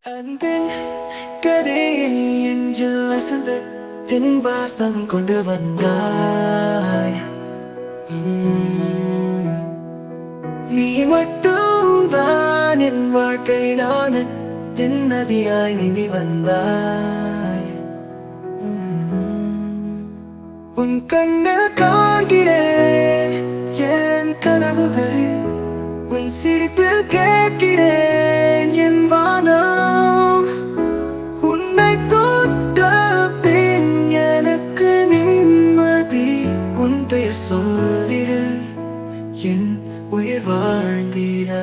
அன்பின் கதையை எஞ்சில் வசந்த தின் வாசம் கொண்டு வந்தாய் உம். நீ மட்டும் தான் என் வாழ்க்கை நான் தின் நதியாய் நீந்தி வந்தாய் உம். உன் கண்ணில் காண்கிறேன் என் கனவுகள் உன் சிரிப்பில் கேட்கிறேன் என் வானம் உன்னை தொட்ட பின் எனக்கு நிம்மதி உன் பெயர் சொல்லிடு என் உயிர் வாழ்ந்திட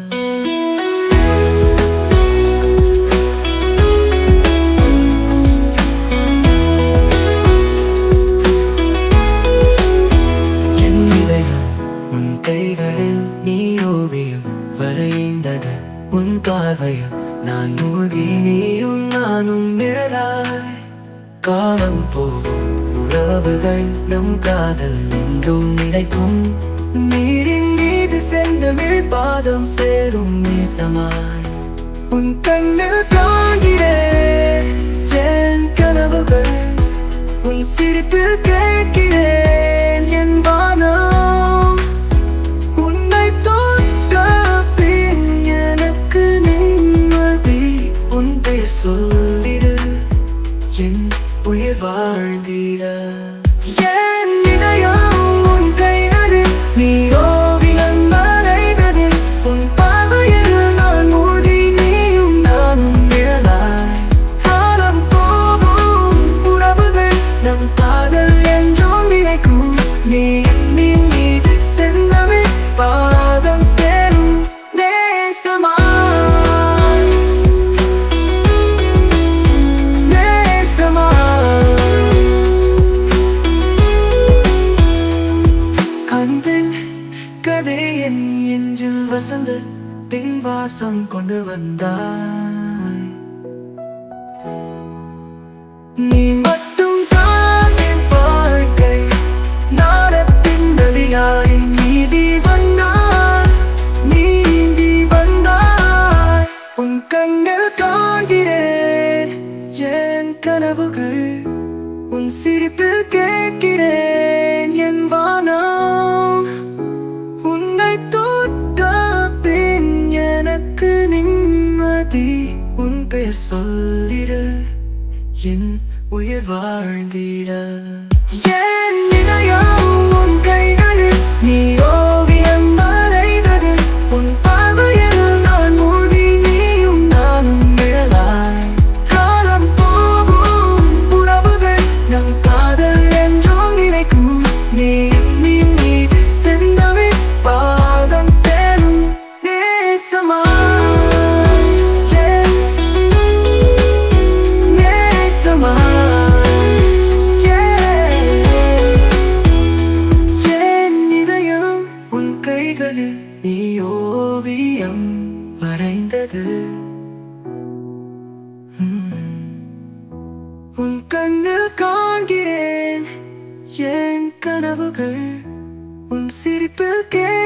என் இதயம் உன் கைகளில் நீ ஓவியம் வரைந்தது உன் பார்வையில் நான் மூழ்கி நீயும் நானும் நிழலாய் காலம் போகும் உறவுகள் நம் காதல் என்றும் நினைக்கும் நீரின் மீது செந்தமிழ் பாதம் சேரும் நேசமாய் உன் கண்ணில் காண்கிறேன் என் கனவுகள் உன் சிரிப்பில் கேட்கிறேன் என் வானம் உன்னை தொட்ட பின் எனக்கு நிம்மதி உன் பெயர் சொல்லிடு என் உயிர் வாழ்ந்திட என் இதயம் உன் கைகளில் நீ ஓவியம் வரைந்தது உன் பார்வையில் நான் மூடி நீயும் நானும் நிழலாய் காலம் போகும் உறவுகள் நம் காதல் என்றும் நினைக்கும் நீ எண்ணின் மீது சென்றவை பாதம் சேரும் நேசமாய் நேசமாய் அன்பின் கதையின் எஞ்சில் வசந்த தின் வாசம் கொண்டு வந்தாய் நீ மட்டும் தான் என் வாழ்க்கை நாடத்தின் நதியாய் நீதி வந்தாய் நீந்தி வந்தாய் உன் கண்ணில் காண்கிறேன் என் கனவுகள் உன் சிரிப்பில் கேட்கிறேன் என் வானம் உன்னை தொட்ட பின் எனக்கு நிம்மதி உன் பெயர் சொல்லிடு என் உயிர் வாழ்ந்திட என் இதயம் உன் கைகளில் நீ ஓவியம் வரைந்தது உன் பார்வையில் நான் மூடி நீயும் நானும் நிழலாய் காலம் போகும் உறவுகள் நம் காதல் என்றும் நினைக்கும் நீ எண்ணின் மீது சென்றவை பாதம் சேரும் நேசமாய் என் நேசமாய் என் இதயம் உன் கைகளில் நீ ஓவியம் வரைந்தது உம். உன் கண்ணில் காண்கிறேன் என் கனவுகள் உன் சிரிப்பில் கே